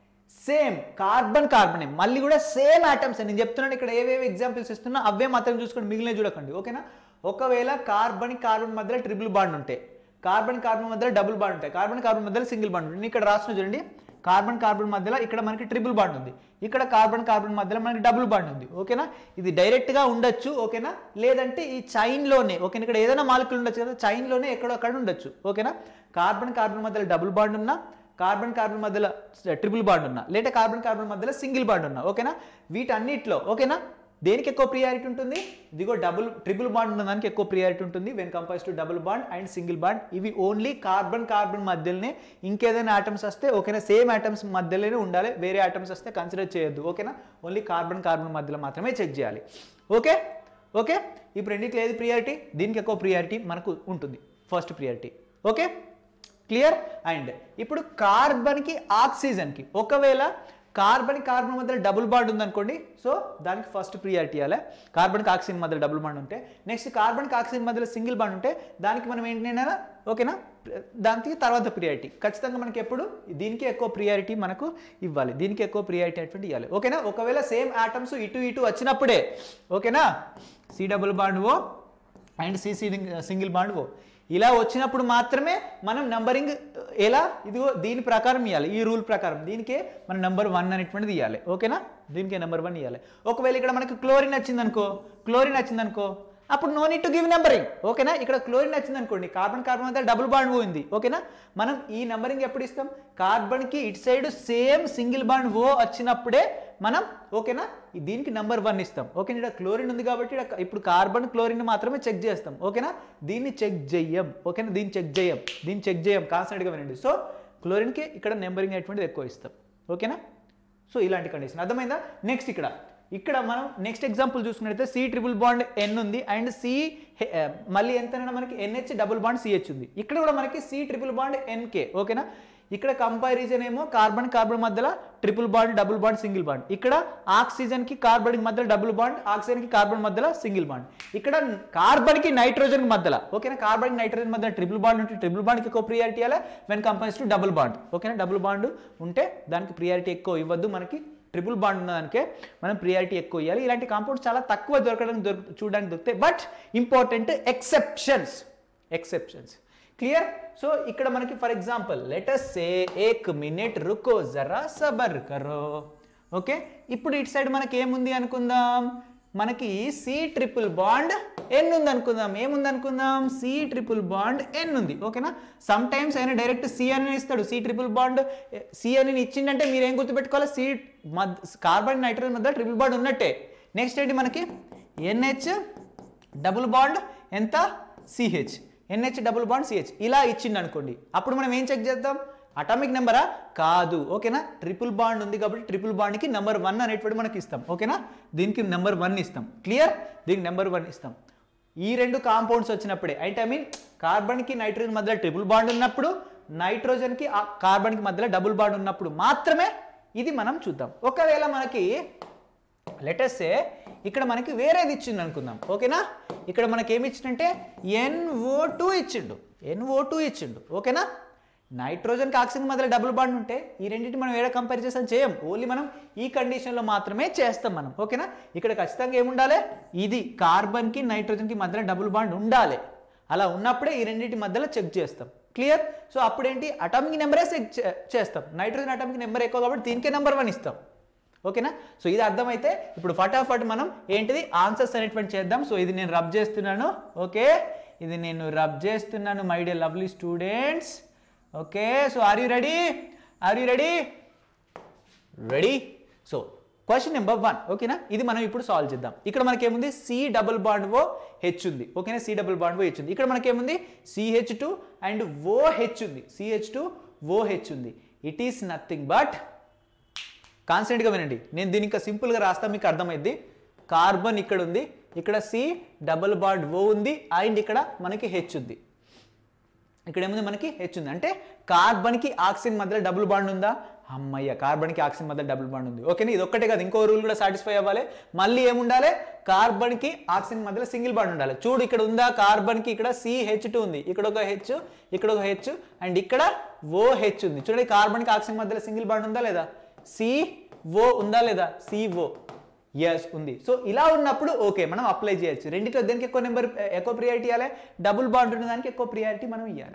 సేమ్ కార్బన్ కార్బన్ మళ్ళీ కూడా సేమ్ ఆటమ్స్ నేను చెప్తున్నాను ఇక్కడ ఏవేవి ఎగ్జాంపుల్స్ ఇస్తున్నా అవే మాత్రం చూసుకోండి మిగిలిన చూడకండి ఓకేనా ఒకవేళ కార్బన్ కార్బన్ మధ్యలో ట్రిపుల్ బాండ్ ఉంటే కార్బన్ కార్బన్ మధ్యలో డబుల్ బాండ్ ఉంటాయి కార్బన్ కార్బన్ మధ్యలో సింగిల్ బాండ్ ఉంటుంది ఇక్కడ రాసిన చూడండి కార్బన్ కార్బన్ మధ్యలో ఇక్కడ మనకి ట్రిపుల్ బాండ్ ఉంది ఇక్కడ కార్బన్ కార్బన్ మధ్యలో మనకి డబుల్ బాండ్ ఉంది ఓకేనా ఇది డైరెక్ట్గా ఉండొచ్చు ఓకేనా లేదంటే ఈ చైన్లోనే ఓకేనా ఇక్కడ ఏదైనా మాలిక్యూల్ ఉండొచ్చు కదా చైన్లోనే ఎక్కడో అక్కడ ఉండొచ్చు ఓకేనా కార్బన్ కార్బన్ మధ్యలో డబుల్ బాండ్ ఉన్నా కార్బన్ కార్బన్ మధ్యలో ట్రిపుల్ బాండ్ ఉన్నా లేదా కార్బన్ కార్బన్ మధ్యలో సింగిల్ బాండ్ ఉన్నా ఓకేనా వీటన్నిటిలో ఓకేనా దేనికి ఎక్కువ ప్రియారిటీ ఉంటుంది ఇదిగో డబుల్ ట్రిపుల్ బాండ్ ఉన్న దానికి ఎక్కువ ప్రియారిటీ ఉంటుంది when compares to double bond and single bond ఇవి ఓన్లీ కార్బన్ కార్బన్ మధ్యలోనే ఇంకేదైనా ఆటమ్స్ వస్తే ఓకేనా సేమ్ ఆటమ్స్ మధ్యలోనే ఉండాలి వేరే ఆటమ్స్ వస్తే కన్సిడర్ చేయొద్దు ఓకేనా ఓన్లీ కార్బన్ కార్బన్ మధ్యలో మాత్రమే చెక్ చేయాలి ఓకే ఓకే ఇప్పుడు రెండింటిలో ఏది ప్రియారిటీ దీనికి ఎక్కువ ప్రియారిటీ మనకు ఉంటుంది first priority okay clear and ఇప్పుడు కార్బన్కి ఆక్సిజన్కి ఒకవేళ కార్బన్ కార్బన్ మధ్యలో డబుల్ బాండ్ ఉందనుకోండి సో దానికి ఫస్ట్ ప్రియారిటీ ఇవ్వాలి కార్బన్కి ఆక్సిజన్ మధ్యలో డబుల్ బాండ్ ఉంటే నెక్స్ట్ కార్బన్కి ఆక్సిజన్ మధ్యలో సింగిల్ బాండ్ ఉంటే దానికి మనం ఏంటైనా ఓకేనా దానికి తర్వాత ప్రియారిటీ ఖచ్చితంగా మనకి ఎప్పుడు దీనికి ఎక్కువ ప్రియారిటీ మనకు ఇవ్వాలి దీనికి ఎక్కువ ప్రియారిటీ అటువంటి ఇవ్వాలి ఓకేనా ఒకవేళ సేమ్ ఆటమ్స్ ఇటు ఇటు వచ్చినప్పుడే ఓకేనా C double bond O and C single bond O ఇలా వచ్చినప్పుడు మాత్రమే మనం నంబరింగ్ ఎలా ఇదిగో దీని ప్రకారం ఇవ్వాలి ఈ రూల్ ప్రకారం దీనికే మనం నెంబర్ వన్ అనేటువంటిది ఇవ్వాలి ఓకేనా దీనికే నెంబర్ వన్ ఇవ్వాలి ఒకవేళ ఇక్కడ మనకి క్లోరిన్ వచ్చింది అనుకో క్లోరిన్ వచ్చింది అనుకో అప్పుడు no need to give numbering ఓకేనా ఇక్కడ క్లోరిన్ వచ్చింది అనుకోండి కార్బన్ కార్బన్ మధ్య డబుల్ బాండ్ పోయింది ఓకేనా మనం ఈ నెంబరింగ్ ఎప్పుడు ఇస్తాం కార్బన్కి ఇటు side same single bond O వచ్చినప్పుడే మనం ఓకేనా దీనికి నెంబర్ వన్ ఇస్తాం ఓకే ఇక్కడ క్లోరిన్ ఉంది కాబట్టి ఈడ ఇప్పుడు కార్బన్ క్లోరిన్ మాత్రమే చెక్ చేస్తాం ఓకేనా దీన్ని చెక్ చెయ్యం ఓకేనా దీన్ని చెక్ చేయం దీన్ని చెక్ చేయం కాన్స్టెంట్గా వినండి సో క్లోరిన్కి ఇక్కడ నెంబరింగ్ అనేటువంటిది ఎక్కువ ఇస్తాం ఓకేనా సో ఇలాంటి కండిషన్ అర్థమైందా నెక్స్ట్ ఇక్కడ ఇక్కడ మనం నెక్స్ట్ ఎగ్జాంపుల్ చూసుకున్నట్లయితే సి ట్రిపుల్ బాండ్ ఎన్ ఉంది అండ్ సి మళ్ళీ ఎంతైనా మనకి ఎన్హెచ్ డబుల్ బాండ్ సిహెచ్ ఉంది ఇక్కడ కూడా మనకి సి ట్రిపుల్ బాండ్ ఎన్కే ఓకేనా ఇక్కడ కంపారిజన్ ఏమో కార్బన్ కార్బన్ మధ్యలో triple bond double bond single bond ఇక్కడ ఆక్సిజన్ కి కార్బన్ మధ్యలో డబుల్ బాండ్ ఆక్సిజన్ కి కార్బన్ మధ్యలో సింగిల్ బాండ్ ఇక్కడ కార్బన్ కి నైట్రోజన్ మధ్యలో ఓకేనా కార్బన్ నైట్రోజన్ మధ్యలో ట్రిపుల్ బాండ్ ఉంటే ట్రిపుల్ బాండ్ కి ఎక్కువ ప్రియారిటీ ఇవ్వాలి when compares to double bond ఓకేనా డబుల్ బాండ్ ఉంటే దానికి ప్రియారిటీ ఎక్కువ ఇవ్వద్దు మనకి ట్రిపుల్ బాండ్ ఉన్నదానికే మనం ప్రియారిటీ ఎక్కువ ఇవ్వాలి ఇలాంటి కాంపౌండ్స్ చాలా తక్కువ దొరకడం దొరుకు చూడడానికి దొరుకుతాయి but important exceptions exceptions clear so ఇక్కడ మనకి ఫర్ ఎగ్జాంపుల్ లెటస్ సే ఏక్ మినిట్ రుకో జరా సబర్ కరో ఓకే ఇప్పుడు ఇటు సైడ్ మనకి ఏముంది అనుకుందాం మనకి సి ట్రిపుల్ బాండ్ ఎన్ ఉంది అనుకుందాం ఏముంది అనుకుందాం సి ట్రిపుల్ బాండ్ ఎన్ ఉంది ఓకేనా సమ్ టైమ్స్ ఆయన డైరెక్ట్ సి అని ఇస్తాడు సి ట్రిపుల్ బాండ్ సి అని ఇచ్చిండంటే మీరు ఏం గుర్తుపెట్టుకోవాలి సి మధ్య కార్బన్ నైట్రోజన్ మధ్య ట్రిపుల్ బాండ్ ఉన్నట్టే నెక్స్ట్ ఏంటి మనకి ఎన్హెచ్ డబుల్ బాండ్ ఎంత CH NH double bond CH ఇలా ఇచ్చింది అనుకోండి అప్పుడు మనం ఏం చెక్ చేద్దాం అటామిక్ నెంబరా కాదు ఓకేనా ట్రిపుల్ బాండ్ ఉంది కాబట్టి ట్రిపుల్ బాండ్కి నెంబర్ వన్ అనేటువంటి మనకి ఇస్తాం ఓకేనా దీనికి నెంబర్ వన్ ఇస్తాం క్లియర్ దీనికి నెంబర్ వన్ ఇస్తాం ఈ రెండు కాంపౌండ్స్ వచ్చినప్పుడే అంటే ఐ మీన్ కార్బన్కి నైట్రోజన్ మధ్యలో ట్రిపుల్ బాండ్ ఉన్నప్పుడు నైట్రోజన్కి కార్బన్కి మధ్యలో డబుల్ బాండ్ ఉన్నప్పుడు మాత్రమే ఇది మనం చూద్దాం ఒకవేళ మనకి లెటర్సే ఇక్కడ మనకి వేరేది ఇచ్చింది అనుకుందాం ఓకేనా ఇక్కడ మనకి ఏమి ఇచ్చిందంటే ఎన్ఓ టూ ఇచ్చిండు ఎన్ఓ టూ ఇచ్చిండు ఓకేనా నైట్రోజన్కి ఆక్సిజన్ మధ్యలో డబుల్ బాండ్ ఉంటే ఈ రెండింటి మనం వేరే కంపేర్ చేసాం చేయం ఓన్లీ మనం ఈ కండిషన్లో మాత్రమే చేస్తాం మనం ఓకేనా ఇక్కడ ఖచ్చితంగా ఏముండాలి ఇది కార్బన్కి నైట్రోజన్కి మధ్యలో డబుల్ బాండ్ ఉండాలి అలా ఉన్నప్పుడే ఈ రెండింటి మధ్యలో చెక్ చేస్తాం క్లియర్ సో అప్పుడేంటి అటామిక్ నెంబరే చెక్ చేస్తాం నైట్రోజన్ అటామిక్ నెంబర్ ఎక్కువ కాబట్టి దీనికే నెంబర్ వన్ ఇస్తాం ఓకేనా సో ఇది అర్థమైతే ఇప్పుడు ఫటాఫట్ మనం ఏంటిది ఆన్సర్స్ అనేటువంటి చేద్దాం సో ఇది నేను రబ్ చేస్తున్నాను ఓకే ఇది నేను రబ్ చేస్తున్నాను my dear lovely students okay so are you ready are you ready ready so question number one ఓకేనా ఇది మనం ఇప్పుడు సాల్వ్ చేద్దాం ఇక్కడ మనకి ఏముంది C double bond O H ఉంది ఓకేనా C double bond O H ఉంది ఇక్కడ మనకి ఏముంది CH two and O H ఉంది సిహెచ్ టూ ఓ హెచ్ ఉంది ఇట్ ఈస్ నథింగ్ బట్ కాన్స్టెంట్గా వినండి నేను దీని ఇంకా సింపుల్గా రాస్తా మీకు అర్థమైంది కార్బన్ ఇక్కడ ఉంది ఇక్కడ సి డబుల్ బాండ్ ఓ ఉంది అండ్ ఇక్కడ మనకి హెచ్ ఉంది ఇక్కడ ఏముంది మనకి హెచ్ ఉంది అంటే కార్బన్కి ఆక్సిజన్ మధ్యలో డబుల్ బాండ్ ఉందా అమ్మయ్య కార్బన్కి ఆక్సిజన్ మధ్యలో డబుల్ బాండ్ ఉంది ఓకేనా ఇది ఒక్కటే కాదు ఇంకో రూల్ కూడా సాటిస్ఫై అవ్వాలి మళ్ళీ ఏముండాలి కార్బన్కి ఆక్సిజన్ మధ్యలో సింగిల్ బాండ్ ఉండాలి చూడు ఇక్కడ ఉందా కార్బన్కి ఇక్కడ సి హెచ్ టూ ఉంది ఇక్కడ ఒక హెచ్ ఇక్కడ ఒక హెచ్ అండ్ ఇక్కడ ఓ హెచ్ ఉంది చూడండి కార్బన్కి ఆక్సిజన్ మధ్యలో సింగిల్ బాండ్ ఉందా లేదా సి ఓ ఉందా లేదా సిఓ ఎస్ ఉంది సో ఇలా ఉన్నప్పుడు ఓకే మనం అప్లై చేయొచ్చు రెండిట్లో దేనికి ఎక్కువ నెంబర్ ఎక్కువ ప్రియారిటీ ఇవ్వాలి డబుల్ బాండ్ ఉన్న దానికి ఎక్కువ ప్రియారిటీ మనం ఇవ్వాలి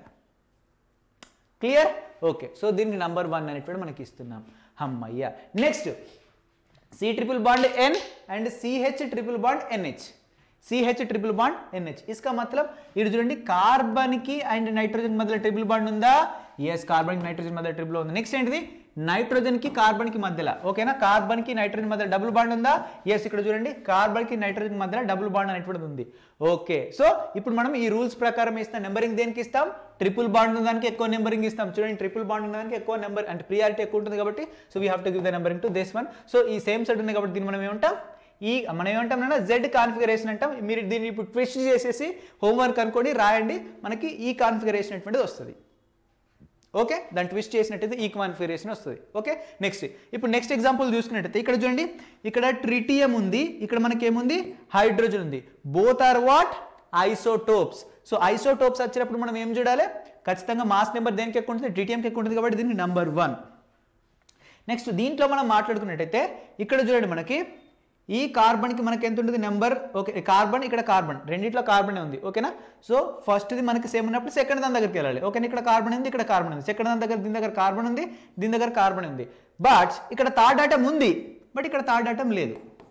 క్లియర్ ఓకే సో దీనికి నంబర్ వన్ అనేటువంటి మనకి ఇస్తున్నాం అమ్మయ్య next C triple bond N and CH triple bond NH CH triple bond NH इसका मतलब ఇటు చూడండి కార్బన్ కి అండ్ నైట్రోజన్ మధ్యలో ట్రిపుల్ బాండ్ ఉందా ఎస్ కార్బన్ కి నైట్రోజన్ మధ్యలో ట్రిపుల్ ఉంది నెక్స్ట్ ఏంటిది నైట్రోజన్ కి కార్బన్ కి మధ్యలో ఓకేనా కార్బన్ కి నైట్రోజన్ మధ్యలో డబుల్ బాండ్ ఉందా ఎస్ ఇక్కడ చూడండి కార్బన్ కి నైట్రోజన్ మధ్యలో డబుల్ బాండ్ అనేటువంటిది ఉంది ఓకే సో ఇప్పుడు మనం ఈ రూల్స్ ప్రకారం ఇస్తాం నెంబరింగ్ దేనికి ఇస్తాం ట్రిపుల్ బాండ్ ఉన్న దానికి ఎక్కువ నెంబరింగ్ ఇస్తాం చూడండి ట్రిపుల్ బాండ్ ఉన్న దానికి ఎక్కువ నెంబర్ అంటే ప్రియారిటీ ఎక్కువ ఉంటుంది కాబట్టి so we have to give the numbering to this one so ఈ సేమ్ సెట్ ఉంది కాబట్టి దీన్ని మనం ఏమంటాం ఈ మనం ఏమంటాం అన్న జెడ్ కాన్ఫిగరేషన్ అంటాం మీరు దీన్ని ఇప్పుడు ట్విస్ట్ చేసేసి హోంవర్క్ అనుకోండి రాయండి మనకి ఈ కాన్ఫిగరేషన్ అనేటువంటిది వస్తుంది ఓకే దాన్ని ట్విస్ట్ చేసినట్టయితే ఈ కాన్ఫిగరేషన్ వస్తుంది ఓకే నెక్స్ట్ ఇప్పుడు నెక్స్ట్ ఎగ్జాంపుల్ చూసుకున్నట్టయితే ఇక్కడ చూడండి ఇక్కడ ట్రిటియం ఉంది ఇక్కడ మనకి ఏముంది హైడ్రోజన్ ఉంది both are what isotopes so isotopes వచ్చినప్పుడు మనం ఏం చూడాలి ఖచ్చితంగా మాస్ నెంబర్ దేనికి ఎక్కువ ఉంటుంది ట్రిటియంకి ఎక్కువ ఉంటుంది కాబట్టి దీనికి నంబర్ వన్ నెక్స్ట్ దీంట్లో మనం మాట్లాడుకున్నట్టయితే ఇక్కడ చూడండి మనకి ఈ కార్బన్కి మనకి ఎంత ఉంటుంది నెంబర్ ఓకే కార్బన్ ఇక్కడ కార్బన్ రెండిట్లో కార్బన్ ఉంది ఓకేనా సో ఫస్ట్ది మనకి సేమ్ ఉన్నప్పుడు సెకండ్ దాని దగ్గరికి వెళ్ళాలి ఓకేనా ఇక్కడ కార్బన్ ఉంది ఇక్కడ కార్బన్ ఉంది సెకండ్ దాని దగ్గర దీని దగ్గర కార్బన్ ఉంది దీని దగ్గర కార్బన్ ఉంది బట్ ఇక్కడ థర్డ్ ఆటం ఉంది బట్ ఇక్కడ థర్డ్ ఆటం లేదు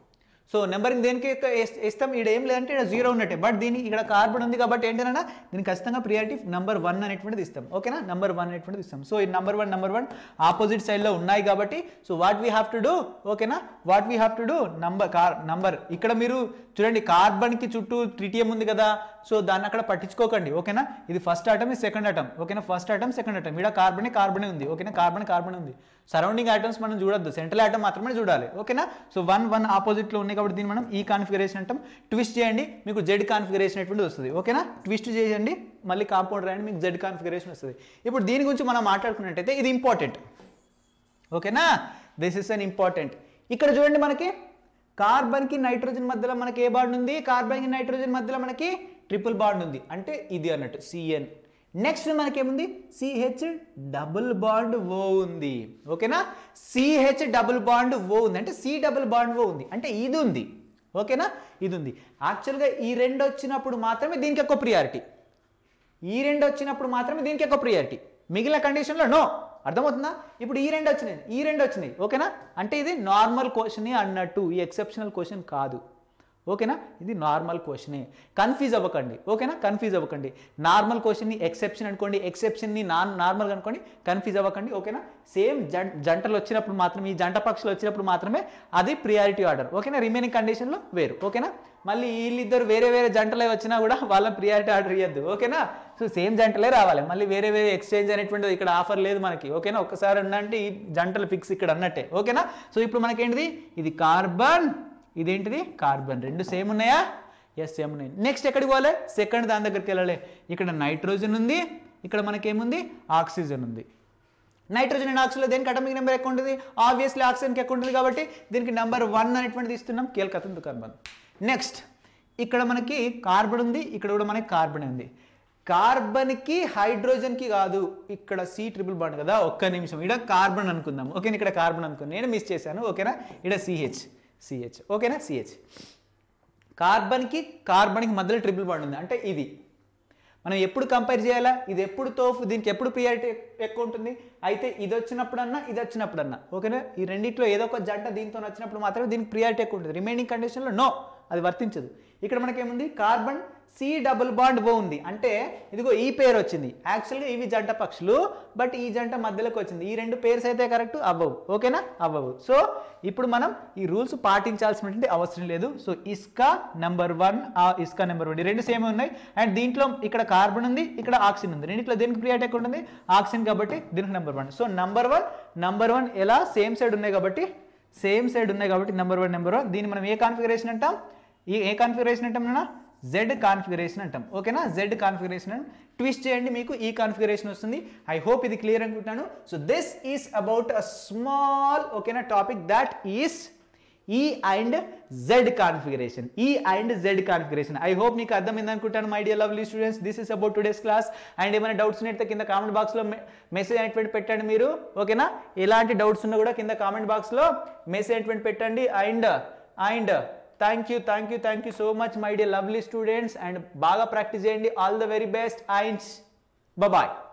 సో నెంబరింగ్ దేనికి ఎక్క- వేస్- వేస్తాం ఇక్కడ ఏం లేదంటే ఇక్కడ జీరో ఉన్నట్టే బట్ దీని ఇక్కడ కార్బన్ ఉంది కాబట్టి ఏంటన్నా దీనికి ఖచ్చితంగా ప్రియారిటీ నెంబర్ వన్ అనేటువంటిది ఇస్తాం ఓకేనా నెంబర్ వన్ అనేటువంటిది ఇస్తాం సో ఈ number one number one opposite సైడ్లో ఉన్నాయి కాబట్టి so what we have to do ఓకేనా what we have to do number car number ఇక్కడ మీరు చూడండి కార్బన్కి చుట్టూ ట్రిటియం ఉంది కదా సో దాన్ని అక్కడ పట్టించుకోకండి ఓకేనా ఇది ఫస్ట్ ఆటమ్ ఇది సెకండ్ ఆటమ్ ఓకేనా ఫస్ట్ ఆటమ్ సెకండ్ ఆటమ్ ఇక్కడ కార్బన్ కార్బనే ఉంది ఓకేనా కార్బన్ కార్బన్ ఉంది సరౌండింగ్ ఐటమ్స్ మనం చూడొద్దు సెంట్రల్ ఐటమ్ మాత్రమే చూడాలి ఓకేనా సో వన్ వన్ ఆపోజిట్లో ఉన్నాయి కాబట్టి దీన్ని మనం ఈ కాన్ఫిగరేషన్ అంటాం ట్విస్ట్ చేయండి మీకు జెడ్ కాన్ఫిగరేషన్ అటువంటి వస్తుంది ఓకేనా ట్విస్ట్ చేయండి మళ్ళీ కాంపౌండ్ రాయండి మీకు జెడ్ కాన్ఫిగరేషన్ వస్తుంది ఇప్పుడు దీని గురించి మనం మాట్లాడుకున్నట్టయితే ఇది ఇంపార్టెంట్ ఓకేనా దిస్ ఇస్ అన్ ఇంపార్టెంట్ ఇక్కడ చూడండి మనకి కార్బన్కి నైట్రోజన్ మధ్యలో మనకి ఏ బాండ్ ఉంది కార్బన్కి నైట్రోజన్ మధ్యలో మనకి ట్రిపుల్ బాండ్ ఉంది అంటే ఇది అన్నట్టు సిఎన్ నెక్స్ట్ మనకేముంది సిహెచ్ డబుల్ బాండ్ ఓ ఉంది ఓకేనా సిహెచ్ డబుల్ బాండ్ ఓ ఉంది అంటే సి డబుల్ బాండ్ ఓ ఉంది అంటే ఇది ఉంది ఓకేనా ఇది ఉంది యాక్చువల్గా ఈ రెండు వచ్చినప్పుడు మాత్రమే దీనికి ఎక్కువ ప్రియారిటీ ఈ రెండు వచ్చినప్పుడు మాత్రమే దీనికి ఎక్కువ ప్రియారిటీ మిగిలిన కండిషన్లో నో అర్థమవుతుందా ఇప్పుడు ఈ రెండు వచ్చినాయి ఈ రెండు వచ్చినాయి ఓకేనా అంటే ఇది నార్మల్ క్వశ్చన్ అన్నట్టు ఈ ఎక్సెప్షనల్ క్వశ్చన్ కాదు ఓకేనా ఇది నార్మల్ క్వశ్చనే కన్ఫ్యూజ్ అవ్వకండి ఓకేనా కన్ఫ్యూజ్ అవ్వకండి నార్మల్ క్వశ్చన్ని ఎక్సెప్షన్ అనుకోండి ఎక్సెప్షన్ని నాన్ నార్మల్ అనుకోండి కన్ఫ్యూజ్ అవ్వకండి ఓకేనా సేమ్ జం జంటలు వచ్చినప్పుడు మాత్రమే ఈ జంట పక్షులు వచ్చినప్పుడు మాత్రమే అది ప్రియారిటీ ఆర్డర్ ఓకేనా రిమైనింగ్ కండిషన్లో వేరు ఓకేనా మళ్ళీ వీళ్ళిద్దరు వేరే వేరే జంటలే వచ్చినా కూడా వాళ్ళ ప్రియారిటీ ఆర్డర్ ఇవ్వద్దు ఓకేనా సో సేమ్ జంటలే రావాలి మళ్ళీ వేరే వేరే ఎక్స్చేంజ్ అనేటువంటిది ఇక్కడ ఆఫర్ లేదు మనకి ఓకేనా ఒక్కసారి ఉన్నంటే ఈ జంటలు ఫిక్స్ ఇక్కడ అన్నట్టే ఓకేనా సో ఇప్పుడు మనకేంటిది ఇది కార్బన్ ఇదేంటిది కార్బన్ రెండు సేమ్ ఉన్నాయా ఎస్ సేమ్ ఉన్నాయి నెక్స్ట్ ఎక్కడికి పోవాలి సెకండ్ దాని దగ్గరికి వెళ్ళాలి ఇక్కడ నైట్రోజన్ ఉంది ఇక్కడ మనకేముంది ఆక్సిజన్ ఉంది నైట్రోజన్ అండ్ ఆక్సిజన్ దేనికి అటమిక్ నెంబర్ ఎక్కువ ఉంటుంది ఆబ్వియస్లీ ఆక్సిజన్కి ఎక్కువ ఉంటుంది కాబట్టి దీనికి నెంబర్ వన్ అనేటువంటిది ఇస్తున్నాం కీలకతం కార్బన్ నెక్స్ట్ ఇక్కడ మనకి కార్బన్ ఉంది ఇక్కడ కూడా మనకి కార్బన్ ఉంది కార్బన్కి హైడ్రోజన్కి కాదు ఇక్కడ సి ట్రిపుల్ బాండ్ కదా ఒక్క నిమిషం ఇక్కడ కార్బన్ అనుకుందాం ఓకేనా ఇక్కడ కార్బన్ అనుకుందాం నేను మిస్ చేశాను ఓకేనా ఇక్కడ సిహెచ్ సిహెచ్ ఓకేనా సిహెచ్ కార్బన్కి కార్బన్కి మధ్యలో ట్రిపుల్ బాండ్ ఉంది అంటే ఇది మనం ఎప్పుడు కంపేర్ చేయాలా ఇది ఎప్పుడు తోఫు దీనికి ఎప్పుడు ప్రియారిటీ ఎక్కువ ఉంటుంది అయితే ఇది వచ్చినప్పుడన్నా ఇది వచ్చినప్పుడన్నా ఓకేనా ఈ రెండిట్లో ఏదో ఒక జంట దీంతో వచ్చినప్పుడు మాత్రమే దీనికి ప్రియారిటీ ఎక్కువ ఉంటుంది రిమైనింగ్ కండిషన్లో నో అది వర్తించదు ఇక్కడ మనకేముంది carbon C double bond O ఉంది అంటే ఇదిగో ఈ పేరు వచ్చింది యాక్చువల్గా ఇవి జంట పక్షులు బట్ ఈ జంట మధ్యలోకి వచ్చింది ఈ రెండు పేర్స్ అయితే కరెక్ట్ అవ్వవు ఓకేనా అవ్వవు సో ఇప్పుడు మనం ఈ రూల్స్ పాటించాల్సినటువంటి అవసరం లేదు సో ఇస్కా నెంబర్ వన్ ఆ ఇస్కా నెంబర్ వన్ ఈ రెండు సేమ్ ఉన్నాయి అండ్ దీంట్లో ఇక్కడ కార్బన్ ఉంది ఇక్కడ ఆక్సిజన్ ఉంది రెండిట్లో దేనికి ప్రియారిటీ ఎక్కువ ఉంటుంది ఆక్సిజన్ కాబట్టి దీనికి number one so number one number one ఎలా సేమ్ సైడ్ ఉన్నాయి కాబట్టి సేమ్ సైడ్ ఉన్నాయి కాబట్టి నెంబర్ వన్ నెంబర్ వన్ దీన్ని మనం ఏ కాన్ఫిగరేషన్ అంటాం ఈ ఏ కాన్ఫిగరేషన్ అంటాం నాన్న జెడ్ కాన్ఫిగరేషన్ అంటాం ఓకేనా జెడ్ కాన్ఫిగరేషన్ అని ట్విస్ట్ చేయండి మీకు ఈ కాన్ఫిగరేషన్ వస్తుంది ఐ హోప్ ఇది క్లియర్ అనుకుంటున్నాను so this is about a small ఓకేనా topic that is E and Z configuration E and Z configuration I hope మీకు అర్థమైంది అనుకుంటాను my dear lovely students this is about today's class and ఏమైనా డౌట్స్ ఉన్నట్టు కింద కామెంట్ బాక్స్లో మెసేజ్ అనేటువంటి పెట్టండి మీరు ఓకేనా ఎలాంటి డౌట్స్ ఉన్నా కూడా కింద కామెంట్ బాక్స్లో మెసేజ్ అనేటువంటి పెట్టండి and and thank you thank you thank you so much my dear lovely students and బాగా ప్రాక్టీస్ చేయండి all the very best and bye